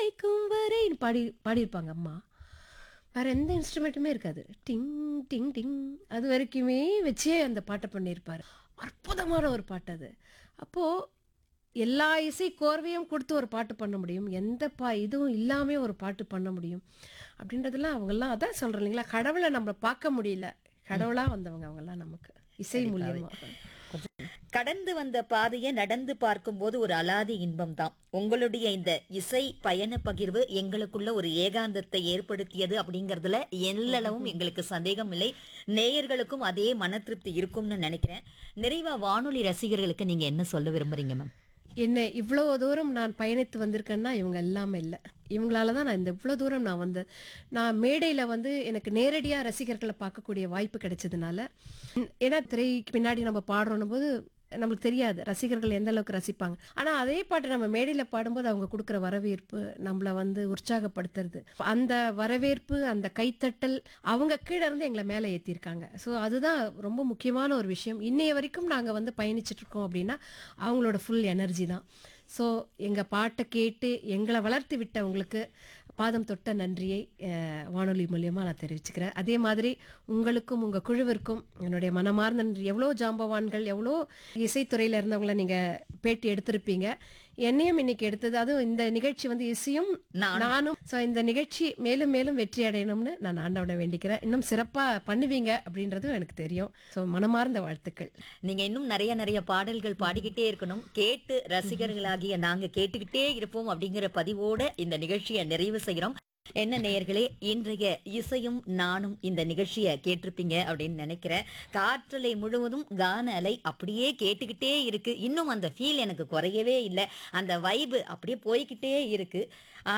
அழைக்கும் வரை பாடி பாடியிருப்பாங்க அம்மா வேற எந்த இன்ஸ்ட்ருமெண்ட்டுமே இருக்காது டிங் டிங் டிங் அது வரைக்குமே வச்சே அந்த பாட்டை பண்ணியிருப்பார் அற்புதமான ஒரு பாட்டு அது அப்போது எல்லா இசை கோர்வையும் கொடுத்து ஒரு பாட்டு பண்ண முடியும் எந்த பா இதுவும் இல்லாமே ஒரு பாட்டு பண்ண முடியும் அப்படின்றதெல்லாம் அவங்கெல்லாம் அதான் சொல்கிறேன் இல்லைங்களா கடவுளை நம்ம பார்க்க முடியல கடவுளாக வந்தவங்க அவங்கெல்லாம் நமக்கு இசை மூலியமாக கடந்து வந்த பாதையை நடந்து பார்க்கும்போது ஒரு அலாதி இன்பம் தான் உங்களுடைய இந்த இசை பயண பகிர்வு எங்களுக்குள்ள ஒரு ஏகாந்தத்தை ஏற்படுத்தியது அப்படிங்கறதுல எல்லளவும் எங்களுக்கு சந்தேகம் இல்லை நேயர்களுக்கும் அதே மன திருப்தி இருக்கும்னு நினைக்கிறேன் நிறைவா வானொலி ரசிகர்களுக்கு நீங்க என்ன சொல்ல விரும்புறீங்க மேம் என்ன இவ்வளோ தூரம் நான் பயணித்து வந்திருக்கேன்னா இவங்க எல்லாமே இல்லை இவங்களால தான் நான் இந்த இவ்வளோ தூரம் நான் வந்து நான் மேடையில் வந்து எனக்கு நேரடியாக ரசிகர்களை பார்க்கக்கூடிய வாய்ப்பு கிடைச்சதுனால ஏன்னா திரைக்கு பின்னாடி நம்ம பாடுறோம் போது நம்மளுக்கு தெரியாது ரசிகர்கள் எந்த அளவுக்கு ரசிப்பாங்க ஆனால் அதே பாட்டு நம்ம மேடையில் பாடும்போது அவங்க கொடுக்குற வரவேற்பு நம்மளை வந்து உற்சாகப்படுத்துறது அந்த வரவேற்பு அந்த கைத்தட்டல் அவங்க கீழே இருந்து எங்களை மேலே ஏற்றிருக்காங்க ஸோ அதுதான் ரொம்ப முக்கியமான ஒரு விஷயம் இன்னைய வரைக்கும் நாங்கள் வந்து பயணிச்சுட்டு இருக்கோம் அப்படின்னா அவங்களோட ஃபுல் எனர்ஜி தான் ஸோ எங்கள் பாட்டை கேட்டு எங்களை வளர்த்து விட்டவங்களுக்கு பாதம் தொட்ட நன்றியை அஹ், வானொலி மூலியமாக நான் தெரிவிச்சுக்கிறேன் அதே மாதிரி உங்களுக்கும் உங்கள் குழுவிற்கும் என்னுடைய மனமார்ந்த நன்றி எவ்வளோ ஜாம்பவான்கள் எவ்வளோ இசைத்துறையில் இருந்தவங்கள நீங்கள் பேட்டி எடுத்திருப்பீங்க என்னையும் இன்னைக்கு எடுத்தது அதுவும் இந்த நிகழ்ச்சி வந்து இசையும் நானும் ஸோ இந்த நிகழ்ச்சி மேலும் மேலும் வெற்றி அடையணும்னு நான் ஆண்டவனை வேண்டிக்கிறேன் இன்னும் சிறப்பாக பண்ணுவீங்க அப்படின்றதும் எனக்கு தெரியும் ஸோ மனமார்ந்த வாழ்த்துக்கள் நீங்க இன்னும் நிறைய நிறைய பாடல்கள் பாடிக்கிட்டே இருக்கணும் கேட்டு ரசிகர்களாகிய நாங்க கேட்டுக்கிட்டே இருப்போம் அப்படிங்கிற பதிவோட இந்த நிகழ்ச்சியை நிறைவு செய்கிறோம் என்ன நேயர்களே இன்றைய இசையும் நானும் இந்த நிகழ்ச்சியை கேட்டிருப்பீங்க அப்படின்னு நினைக்கிறேன் காற்றலை முழுவதும் கான அலை அப்படியே கேட்டுக்கிட்டே இருக்கு இன்னும் அந்த ஃபீல் எனக்கு குறையவே இல்லை அந்த வைபு அப்படியே போய்கிட்டே இருக்கு